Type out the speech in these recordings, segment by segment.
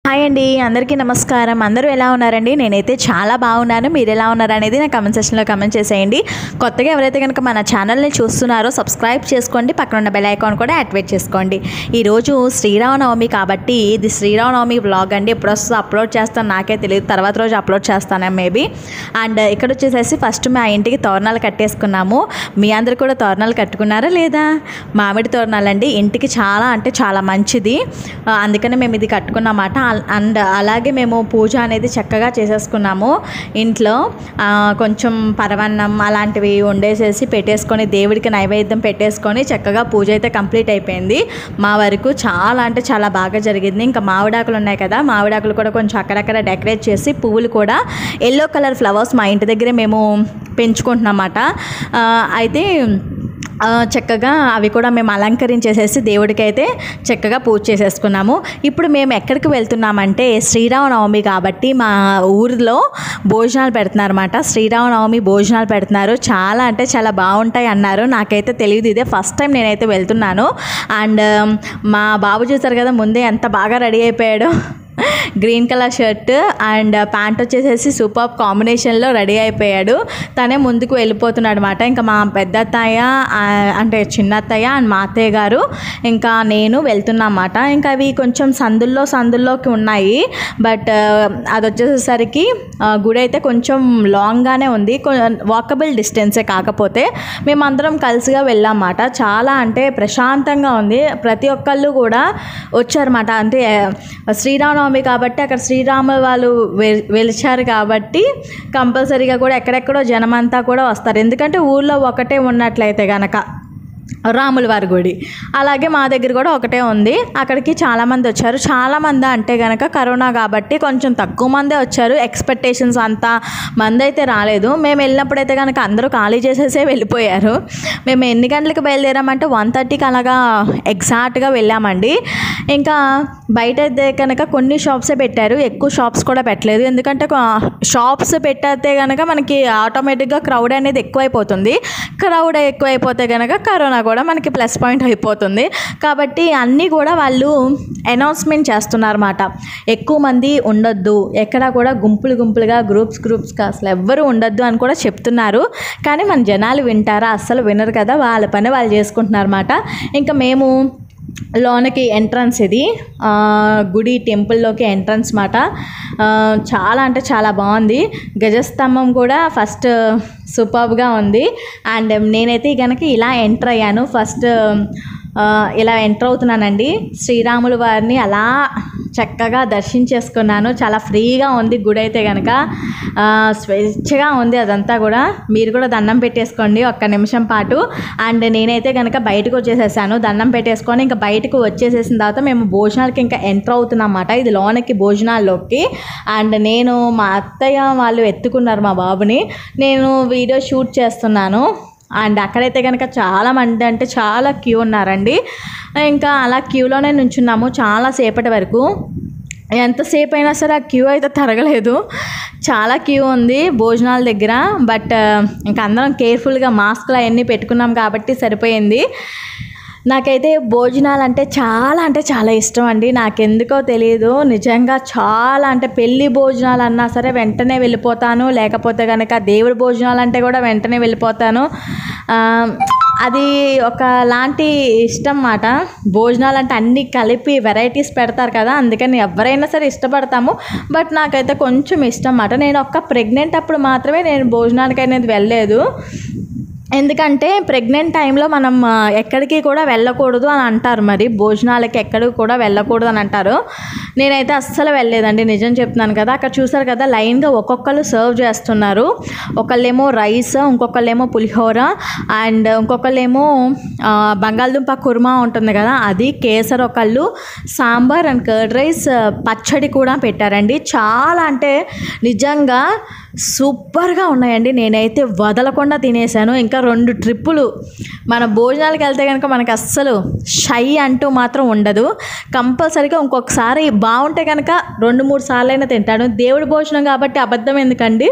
hi అండి అందరికీ నమస్కారం అందరూ ఎలా ఉన్నారండి నేనైతే చాలా బాగున్నాను మీరు ఎలా ఉన్నారు అనేది నా కమెంట్ సెక్షన్లో కమెంట్ చేసేయండి కొత్తగా ఎవరైతే కనుక మన ఛానల్ని చూస్తున్నారో సబ్స్క్రైబ్ చేసుకోండి పక్కన ఉన్న బెల్ ఐకాన్ కూడా యాక్టివేట్ చేసుకోండి ఈరోజు శ్రీరామనవమి కాబట్టి ఇది శ్రీరామనవమి వ్లాగ్ అండి ఎప్పుడు వస్తుందో అప్లోడ్ చేస్తాను నాకే తెలియదు తర్వాత రోజు అప్లోడ్ చేస్తాను మేబీ అండ్ ఇక్కడ వచ్చేసేసి ఫస్ట్ మా ఇంటికి తోరణాలు కట్టేసుకున్నాము మీ అందరు కూడా తోరణాలు కట్టుకున్నారా లేదా మామిడి తోరణాలండి ఇంటికి చాలా అంటే చాలా మంచిది ఆ, అందుకనే మేము ఇది కట్టుకున్నమాట అల్- అండ్ అలాగే మేము పూజ అనేది చక్కగా చేసేసుకున్నాము ఇంట్లో ఆ, కొంచెం పరవన్నం అలాంటివి వండేసేసి పెట్టేసుకొని దేవుడికి నైవేద్యం పెట్టేసుకొని చక్కగా పూజ అయితే కంప్లీట్ అయిపోయింది మా వరకు చాలా అంటే చాలా బాగా జరిగింది ఇంకా మామిడాకులు ఉన్నాయి కదా మామిడాకులు కూడా కొంచెం అక్కడక్కడ డెకరేట్ చేసి పువ్వులు కూడా ఎల్లో కలర్ ఫ్లవర్స్ మా ఇంటి దగ్గరే మేము పెంచుకుంటున్నమాట ఆ, అయితే ఆ, చక్కగా అవి కూడా మేము అలంకరించేసేసి దేవుడికి అయితే చక్కగా పూజ చేసేసుకున్నాము ఇప్పుడు మేము ఎక్కడికి వెళ్తున్నామంటే శ్రీరామనవమి కాబట్టి మా ఊరిలో భోజనాలు పెడుతున్నారన్నమాట శ్రీరామనవమి భోజనాలు పెడుతున్నారు చాలా అంటే చాలా బాగుంటాయి అన్నారు నాకైతే తెలియదు ఇదే ఫస్ట్ టైం నేనైతే వెళ్తున్నాను అండ్ మా బాబు చూసారు కదా ముందే ఎంత బాగా రెడీ అయిపోయాడు green colour shirt and pant వచ్చేసేసి సూపర్ కాంబినేషన్లో రెడీ అయిపోయాడు తనే ముందుకు వెళ్ళిపోతున్నాడు అనమాట ఇంకా మా పెద్ద అత్తయ్య ఆ, అంటే చిన్న అత్తయ్య అండ్ మా అత్తయ్య గారు ఇంకా నేను వెళ్తున్నమాట ఇంకా అవి కొంచెం సందుల్లో సందుల్లోకి ఉన్నాయి బట్ అది వచ్చేసరికి ఆ, గుడి అయితే కొంచెం లాంగ్గానే ఉంది వాకబుల్ డిస్టెన్సే కాకపోతే మేమందరం కలిసిగా వెళ్ళామన్నమాట చాలా అంటే ప్రశాంతంగా ఉంది ప్రతి ఒక్కళ్ళు కూడా వచ్చారన్నమాట అంటే ఆ, శ్రీరామనవమి కాబట్టి అక్కడ శ్రీరాముల వాళ్ళు వె- వెలిచారు కాబట్టి కంపల్సరీగా కూడా ఎక్కడెక్కడో జనమంతా కూడా వస్తారు ఎందుకంటే ఊళ్ళో ఒకటే ఉన్నట్లయితే గనక రాముల వారి గుడి అలాగే మా దగ్గర కూడా ఒకటే ఉంది అక్కడికి చాలామంది వచ్చారు చాలామంది అంటే కనుక కరోనా కాబట్టి కొంచెం తక్కువ మందే వచ్చారు ఎక్స్పెక్టేషన్స్ అంతా మంది అయితే రాలేదు మేము వెళ్ళినప్పుడైతే కనుక అందరూ ఖాళీ చేసేసే వెళ్ళిపోయారు మేము ఎన్ని గంటలకు బయలుదేరామంటే వన్ థర్టీకి అలాగా ఎగ్జాక్ట్గా వెళ్ళామండి ఇంకా బయట అయితే కనుక కొన్ని షాప్సే పెట్టారు ఎక్కువ షాప్స్ కూడా పెట్టలేదు ఎందుకంటే షాప్స్ పెట్టేస్తే కనుక మనకి ఆటోమేటిక్గా క్రౌడ్ అనేది ఎక్కువైపోతుంది క్రౌడ్ ఎక్కువైపోతే కనుక కరోనా కూడా మనకి ప్లస్ పాయింట్ అయిపోతుంది కాబట్టి అన్నీ కూడా వాళ్ళు అనౌన్స్మెంట్ చేస్తున్నారన్నమాట ఎక్కువ మంది ఉండొద్దు ఎక్కడ కూడా గుంపులు గుంపులుగా గ్రూప్స్ గ్రూప్స్గా అసలు ఎవ్వరూ ఉండొద్దు అని కూడా చెప్తున్నారు కానీ మన జనాలు వింటారా అస్సలు వినరు కదా వాళ్ళ పని వాళ్ళు చేసుకుంటున్నారన్నమాట ఇంకా మేము లోనకి ఎంట్రన్స్ ఇది ఆ, గుడి టెంపుల్లోకి ఎంట్రన్స్ మాట ఆ, చాలా అంటే చాలా బాగుంది గజస్తంభం కూడా ఫస్ట్ సూపర్గా ఉంది అండ్ నేనైతే కనుక ఇలా ఎంటర్ అయ్యాను ఫస్ట్ ఆ, ఇలా ఎంటర్ అవుతున్నానండి శ్రీరాములు వారిని అలా చక్కగా దర్శించేసుకున్నాను చాలా ఫ్రీగా ఉంది గుడి అయితే కనుక ఆ, స్వేచ్ఛగా ఉంది అదంతా కూడా మీరు కూడా దండం పెట్టేసుకోండి ఒక్క నిమిషం పాటు అండ్ నేనైతే కనుక బయటకు వచ్చేసేసాను దండం పెట్టేసుకొని ఇంకా బయటకు వచ్చేసేసిన తర్వాత మేము భోజనాలకి ఇంకా ఎంటర్ అవుతున్నాం అన్నమాట ఇది లోనకి భోజనాల్లోకి అండ్ నేను మా అత్తయ్య వాళ్ళు ఎత్తుకున్నారు మా బాబుని నేను వీడియో షూట్ చేస్తున్నాను అండ్ అక్కడైతే కనుక చాలా మంది అంటే చాలా క్యూ ఉన్నారండి ఇంకా అలా క్యూలోనే నుంచున్నాము చాలా సేపటి వరకు ఎంతసేపు అయినా సరే ఆ క్యూ అయితే తరగలేదు చాలా క్యూ ఉంది భోజనాల దగ్గర బట్ ఇంకా అందరం కేర్ఫుల్గా మాస్క్లు అవన్నీ పెట్టుకున్నాం కాబట్టి సరిపోయింది నాకైతే భోజనాలు అంటే చాలా అంటే చాలా ఇష్టం అండి నాకెందుకో తెలియదు నిజంగా చాలా అంటే పెళ్లి భోజనాలు అన్నా సరే వెంటనే వెళ్ళిపోతాను లేకపోతే కనుక దేవుడి భోజనాలు అంటే కూడా వెంటనే వెళ్ళిపోతాను ఆ, అది ఒక లాంటి ఇష్టం మాట భోజనాలు అంటే అన్నీ కలిపి వెరైటీస్ పెడతారు కదా అందుకని ఎవరైనా సరే ఇష్టపడతాము బట్ నాకైతే కొంచెం ఇష్టం మాట నేను ఒక్క ప్రెగ్నెంట్ అప్పుడు మాత్రమే నేను భోజనానికి అనేది వెళ్ళలేదు ఎందుకంటే ప్రెగ్నెంట్ టైంలో మనం ఆ, ఎక్కడికి కూడా వెళ్ళకూడదు అని అంటారు మరి భోజనాలకి ఎక్కడికి కూడా వెళ్ళకూడదు అని అంటారు నేనైతే అస్సలు వెళ్ళలేదండి నిజం చెప్తున్నాను కదా అక్కడ చూసారు కదా లైన్గా ఒక్కొక్కరు సర్వ్ చేస్తున్నారు ఒకళ్ళేమో రైస్ ఇంకొకళ్ళేమో పులిహోర అండ్ ఇంకొకళ్ళేమో ఆ, బంగాళదుంప కుర్మా ఉంటుంది కదా అది కేసర్ ఒకళ్ళు సాంబార్ అండ్ కర్డ్ రైస్ పచ్చడి కూడా పెట్టారండి చాలా అంటే నిజంగా సూపర్గా ఉన్నాయండి నేనైతే వదలకుండా తినేసాను ఇంకా రెండు ట్రిప్పులు మన భోజనాలకు వెళ్తే కనుక మనకి అస్సలు షై అంటూ మాత్రం ఉండదు కంపల్సరీగా ఇంకొకసారి బాగుంటే కనుక రెండు మూడు సార్లు అయినా తింటాను దేవుడి భోజనం కాబట్టి అబద్ధం ఎందుకండి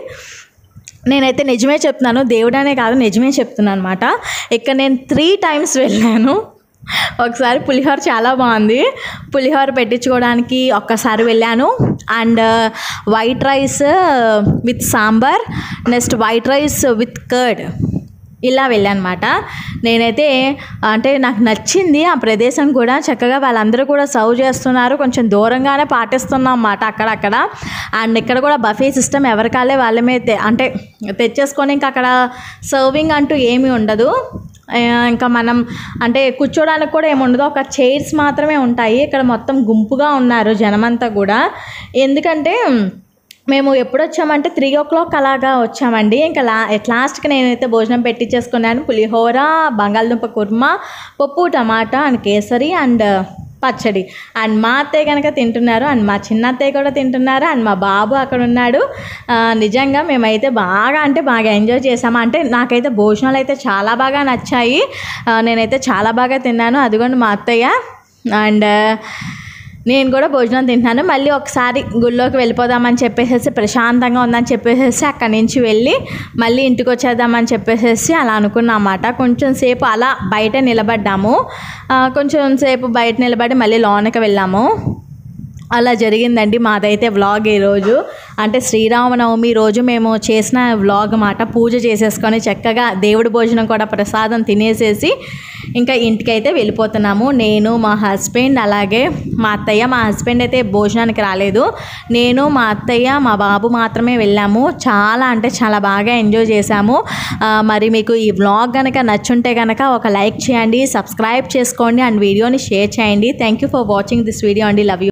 నేనైతే నిజమే చెప్తున్నాను దేవుడనే కాదు నిజమే చెప్తున్నాను అనమాట ఇక్కడ నేను త్రీ టైమ్స్ వెళ్ళాను ఒకసారి పులిహోర చాలా బాగుంది పులిహోర పెట్టించుకోవడానికి ఒక్కసారి వెళ్ళాను and white rice with sambar next white rice with curd ఇలా వెళ్ళానమాట నేనైతే అంటే నాకు నచ్చింది ఆ ప్రదేశం కూడా చక్కగా వాళ్ళందరూ కూడా సర్వ్ చేస్తున్నారు కొంచెం దూరంగానే పాటిస్తున్నాం అన్నమాట అక్కడక్కడ అండ్ ఇక్కడ కూడా బఫే సిస్టమ్ ఎవరికాలే వాళ్ళ మీద తె- అంటే తెచ్చేసుకొని ఇంకా అక్కడ సర్వింగ్ అంటూ ఏమీ ఉండదు ఆ, ఇంకా మనం అంటే కూర్చోడానికి కూడా ఏమి ఉండదు ఒక చైర్స్ మాత్రమే ఉంటాయి ఇక్కడ మొత్తం గుంపుగా ఉన్నారు జనమంతా కూడా ఎందుకంటే మేము ఎప్పుడు వచ్చామంటే త్రీ ఓ క్లాక్ అలాగా వచ్చామండి ఇంకా లా లాస్ట్కి నేనైతే భోజనం పెట్టించేసుకున్నాను పులిహోర బంగాళదుంప కుర్మా పప్పు టమాటా అండ్ కేసరి అండ్ పచ్చడి అండ్ మా అత్తయ్య కనుక తింటున్నారు అండ్ మా చిన్న అత్తయ్య కూడా తింటున్నారు అండ్ మా బాబు అక్కడ ఉన్నాడు ఆ, నిజంగా మేమైతే బాగా అంటే బాగా ఎంజాయ్ చేసాము అంటే నాకైతే భోజనాలు అయితే చాలా బాగా నచ్చాయి ఆ, నేనైతే చాలా బాగా తిన్నాను అదిగోండి మా అత్తయ్య అండ్ నేను కూడా భోజనం తింటున్నాను మళ్ళీ ఒకసారి గుళ్ళోకి వెళ్ళిపోదామని చెప్పేసి ప్రశాంతంగా ఉందని చెప్పేసి అక్కడి నుంచి వెళ్ళి మళ్ళీ ఇంటికి వచ్చేద్దామని చెప్పేసి అలా అనుకున్నమాట కొంచెం సేపు అలా బయట నిలబడ్డాము ఆ, కొంచెం సేపు బయట నిలబడి మళ్ళీ లోనకి వెళ్ళాము అలా జరిగిందండి మాదైతే వ్లాగ్ ఈరోజు అంటే శ్రీరామనవమి రోజు మేము చేసిన వ్లాగ్ మాట పూజ చేసేసుకొని చక్కగా దేవుడి భోజనం కూడా ప్రసాదం తినేసేసి ఇంకా ఇంటికైతే వెళ్ళిపోతున్నాము నేను మా హస్బెండ్ అలాగే మా అత్తయ్య మా హస్బెండ్ అయితే భోజనానికి రాలేదు నేను మా అత్తయ్య మా బాబు మాత్రమే వెళ్ళాము చాలా అంటే చాలా బాగా ఎంజాయ్ చేశాము ఆ, మరి మీకు ఈ వ్లాగ్ కనుక నచ్చుంటే కనుక ఒక లైక్ చేయండి సబ్స్క్రైబ్ చేసుకోండి అండ్ వీడియోని షేర్ చేయండి thank you for watching this video అండి లవ్ యూ